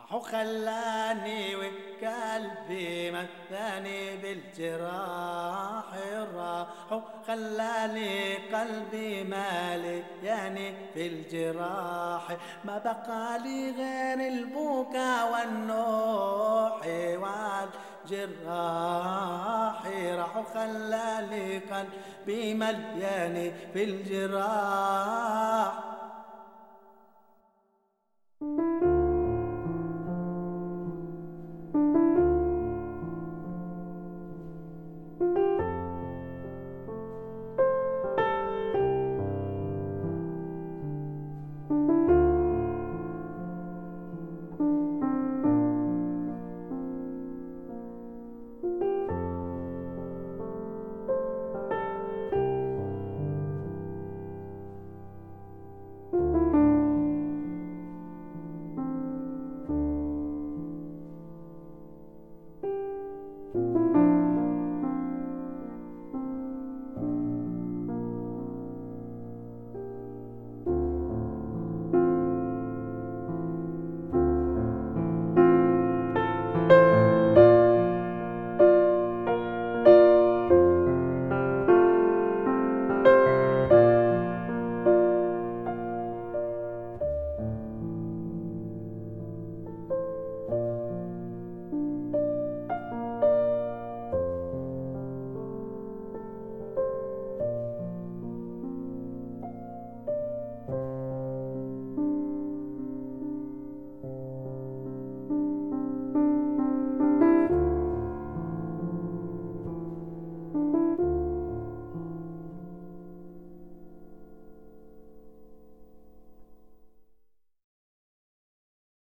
راح وخلاني وقلبي مثاني بالجراح راح وخلاني قلبي مالي يعني في الجراح ما بقى لي غير البكا والنوح والجراح راح وخلاني قلبي ملياني في الجراح